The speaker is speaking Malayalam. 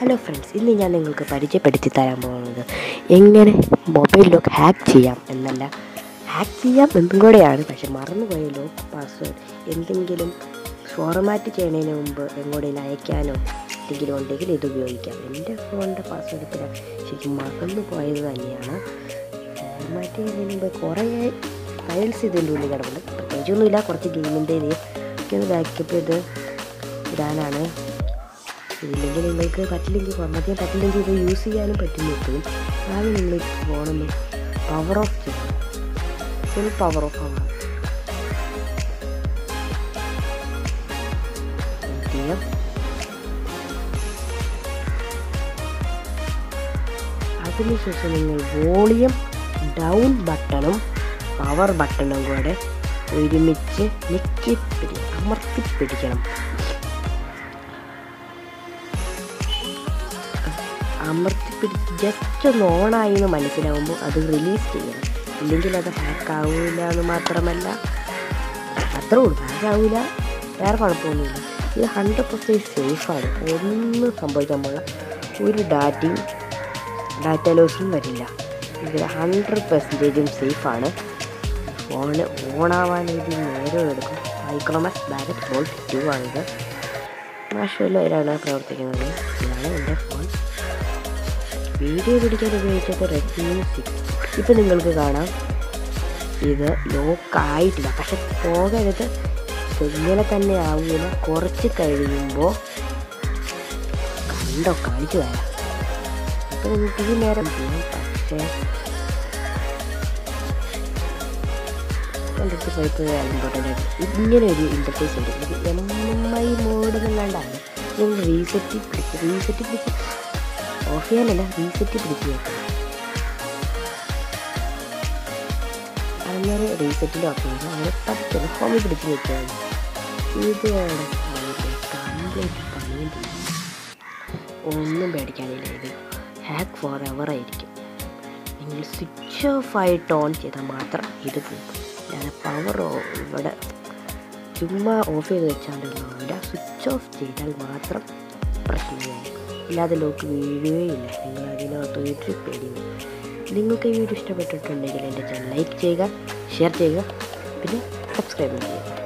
ഹലോ ഫ്രണ്ട്സ് ഇന്ന് ഞാൻ നിങ്ങൾക്ക് പരിചയപ്പെടുത്തി തരാൻ പോകുന്നത് എങ്ങനെ മൊബൈൽ ലോക്ക് ഹാക്ക് ചെയ്യാം എന്നല്ല ഹാക്ക് ചെയ്യാം എന്നും കൂടെയാണ് പക്ഷെ മറന്നുപോയ ലോക്ക് പാസ്വേഡ് എന്തെങ്കിലും ഫോർമാറ്റ് ചെയ്യുന്നതിന് മുമ്പ് എങ്ങോട്ടെങ്കിലും അയക്കാനോ എന്തെങ്കിലും ഉണ്ടെങ്കിൽ ഇത് ഉപയോഗിക്കാം എൻ്റെ ഫോണിൻ്റെ പാസ്വേഡ് ഇപ്പം ഞാൻ ശരിക്കും മറന്നു പോയത് തന്നെയാണ് ഫോർമാറ്റ് ചെയ്യുന്നതിന് മുമ്പ് കുറേ ഫയൽസ് ഇതിൻ്റെ ഉള്ളിൽ കിടപ്പുണ്ട് പ്രത്യേകിച്ചൊന്നുമില്ല കുറച്ച് ഗെയിമിൻ്റെ ഒക്കെ ഒന്ന് ബാക്കപ്പ് ചെയ്ത് ഇടാനാണ് ഇതില്ലെങ്കിൽ നിങ്ങൾക്ക് പറ്റില്ലെങ്കിൽ ഫോർമാറ്റ് ചെയ്യാൻ പറ്റില്ലെങ്കിൽ ഇത് യൂസ് ചെയ്യാനും പറ്റും എപ്പോഴും ആദ്യം നിങ്ങൾ ഫോണൊന്ന് പവർ ഓഫ് ചെയ്യണം ഫുൾ പവർ ഓഫ് ആവണം ചെയ്യാം അതിനുശേഷം നിങ്ങൾ വോളിയം ഡൗൺ ബട്ടണും പവർ ബട്ടണും കൂടെ ഒരുമിച്ച് ഞെക്കി പിടി അമർത്തി പിടിക്കണം അമർത്തി പിടിച്ച് ജസ്റ്റ് ഒന്ന് ഓണായി എന്ന് മനസ്സിലാവുമ്പോൾ അത് റിലീസ് ചെയ്യണം ഇല്ലെങ്കിൽ അത് ഹാക്ക് ആവില്ല എന്ന് മാത്രമല്ല അത്രേ ഉള്ളൂ ഹാക്ക് ആവില്ല വേറെ കുഴപ്പമൊന്നുമില്ല ഇത് ഹൺഡ്രഡ് പെർസെൻറ്റ് സേഫാണ് ഒന്നും സംഭവിക്കാൻ പോകില്ല ഒരു ഡാറ്റയും ഡാറ്റ ലോസും വരില്ല ഇതിൽ ഹൺഡ്രഡ് പെർസെൻറ്റേജും സേഫാണ് ഫോണ് ഓണാവാൻ ഇത് നേരം എടുക്കും മൈക്രോമാക്സ് ബാലറ്റ് ബോൾട്ട് ടു ആണിത് മാഷല്ല ഇതിലാണ് പ്രവർത്തിക്കുന്നത് ഇതാണ് എൻ്റെ ഫോൺ വീഡിയോ പിടിക്കാൻ ഉപയോഗിച്ചത് റെഡ്മി സിക്സ് ഇപ്പം നിങ്ങൾക്ക് കാണാം ഇത് ലോക്ക് ആയിട്ടില്ല പക്ഷെ പോകരുത് ഇങ്ങനെ തന്നെ ആവില്ല കുറച്ച് കഴിയുമ്പോൾ കണ്ടോ കാണിച്ചു തരാം ഇപ്പം നിങ്ങൾക്ക് ഈ നേരം ചെയ്യും പക്ഷേ കണ്ടിട്ട് പോയപ്പോൾ ഇമ്പോർട്ടൻ്റ് ആയിട്ട് ഇങ്ങനെ ഒരു ഇൻ്റർഫേസ് ഉണ്ട് ഇത് എം ഐ മോഡ് എന്നല്ലാണ്ടാണ് നിങ്ങൾ റീസെറ്റ് പിടിച്ച് റീസെറ്റ് പിടിച്ച് ഓഫ് ചെയ്യാനല്ല റീസെറ്റ് പിടിച്ച് വെക്കണം അങ്ങനെ റീസെറ്റിൻ്റെ ഓപ്ഷൻ ഉണ്ട് അങ്ങനെ പറ്റും ഹോമിൽ പിടിച്ച് വെച്ചാൽ ഇത് കംപ്ലീറ്റ് പണിയും ഒന്നും പേടിക്കാനില്ല ഇത് ഹാക്ക് ഫോർ എവർ ആയിരിക്കും നിങ്ങൾ സ്വിച്ച് ഓഫ് ആയിട്ട് ഓൺ ചെയ്താൽ മാത്രം ഇത് പോകും ഞാൻ പവർ ഇവിടെ ചുമ്മാ ഓഫ് ചെയ്ത് വെച്ചാണ്ടല്ല സ്വിച്ച് ഓഫ് ചെയ്താൽ മാത്രം പ്രശ്നമില്ല ഇല്ലാതെ ലോക്ക് വീഴുകയില്ല നിങ്ങൾ അതിനകത്ത് ഒരു പേടിയും നിങ്ങൾക്ക് ഈ വീഡിയോ ഇഷ്ടപ്പെട്ടിട്ടുണ്ടെങ്കിൽ എൻ്റെ ചാനൽ ലൈക്ക് ചെയ്യുക ഷെയർ ചെയ്യുക പിന്നെ സബ്സ്ക്രൈബ് ചെയ്യുക